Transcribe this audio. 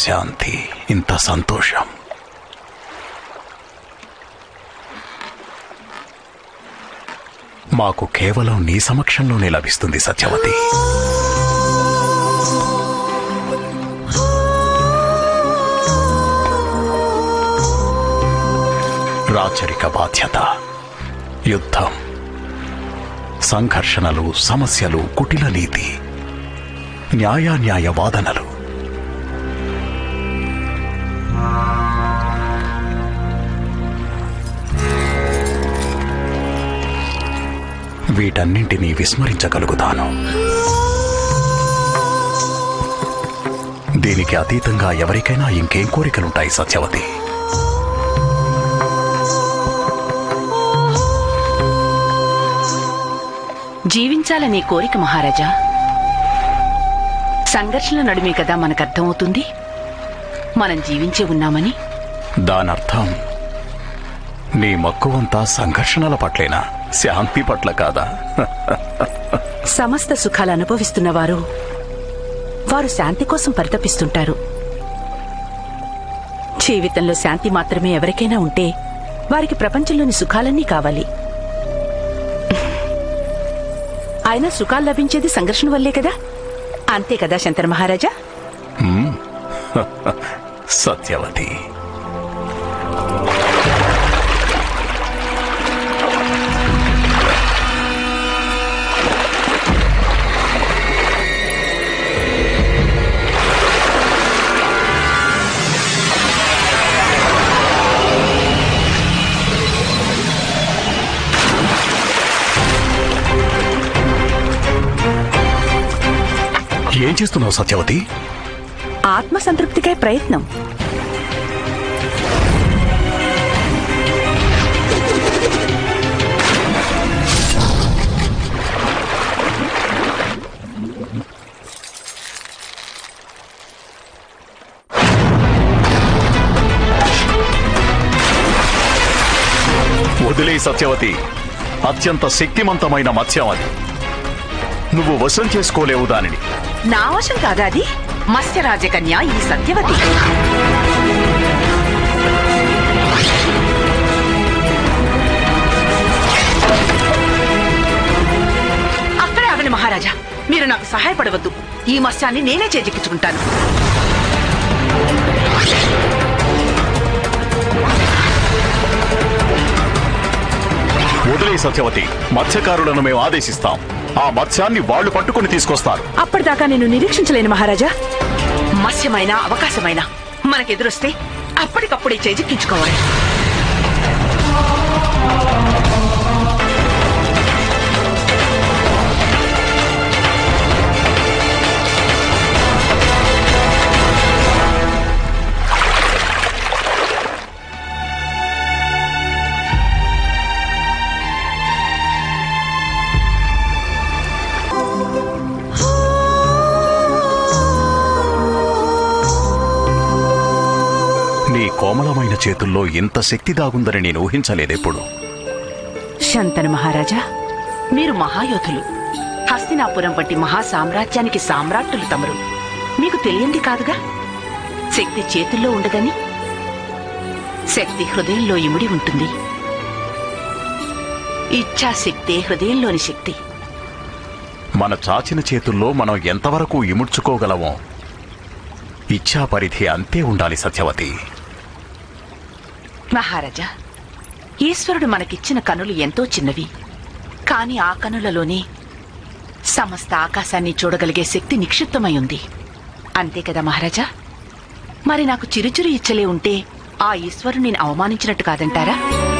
శాంతి ఇంత సంతోషం మాకు కేవలం నీ సమక్షంలోనే లభిస్తుంది సత్యవతి రాచరిక బాధ్యత యుద్ధం సంఘర్షణలు సమస్యలు కుటిల నీతి న్యాయాన్యాయ వాదనలు వీటన్నింటినీ విస్మరించగలుగుతాను దీనికి అతీతంగా ఎవరికైనా ఇంకేం కోరికలుంటాయి సత్యవతి జీవించాలనే కోరిక మహారాజా సంఘర్షణ నడుమే కదా మనకు అర్థమవుతుంది మనం జీవించే ఉన్నామని దానర్థం నీ మక్కువంతా సంఘర్షణల పట్లేనా శాంతి పట్ల కాదా సమస్త సుఖాలు అనుభవిస్తున్న వారు వారు శాంతి కోసం పరితపిస్తుంటారు జీవితంలో శాంతి మాత్రమే ఎవరికైనా ఉంటే వారికి ప్రపంచంలోని సుఖాలన్నీ కావాలి అయినా సుఖాలు లభించేది సంఘర్షణ వల్లే కదా అంతే కదా శంకర మహారాజా సత్యవతి ఏం చేస్తున్నావు సత్యవతి ఆత్మ సంతృప్తికై ప్రయత్నం వదిలే సత్యవతి అత్యంత శక్తిమంతమైన మత్స్యం అది నువ్వు వశం చేసుకోలేవు దానిని నా వశం కాదా అది మత్స్యరాజకన్య ఈ సత్యవతి అక్కడే ఆగండి మహారాజా మీరు నాకు సహాయపడవద్దు ఈ మత్స్యాన్ని నేనే చేజిక్కించుకుంటాను వదిలే సత్యవతి మత్స్యకారులను మేము ఆదేశిస్తాం ఆ మత్స్యాన్ని వాళ్ళు పట్టుకుని తీసుకొస్తారు అప్పటిదాకా నేను నిరీక్షించలేను మహారాజా మత్స్యమైన అవకాశమైన మనకెదురొస్తే అప్పటికప్పుడే చేజిక్కించుకోవాలి నీ కోమలమైన చేతుల్లో ఇంత శక్తి దాగుందని నేను ఊహించలేదెప్పుడు శంతను మహారాజా మీరు మహాయోధులు హస్తినాపురం వంటి మహా సామ్రాజ్యానికి సామ్రాట్టులు తమరు మీకు తెలియంది కాదుగా శక్తి చేతుల్లో ఉండదని శక్తి హృదయంలో ఇమిడి ఉంటుంది ఇచ్ఛాశక్తే హృదయంలోని శక్తి మన చాచిన చేతుల్లో మనం ఎంతవరకు ఇముడ్చుకోగలమో ఇచ్ఛా పరిధి అంతే ఉండాలి సత్యవతి మహారాజా ఈశ్వరుడు మనకిచ్చిన కనులు ఎంతో చిన్నవి కాని ఆ కనులలోనే సమస్త ఆకాశాన్ని చూడగలిగే శక్తి నిక్షిప్తమై ఉంది అంతే కదా మహారాజా మరి నాకు చిరుచిరు ఇచ్చలే ఉంటే ఆ ఈశ్వరుని అవమానించినట్టు కాదంటారా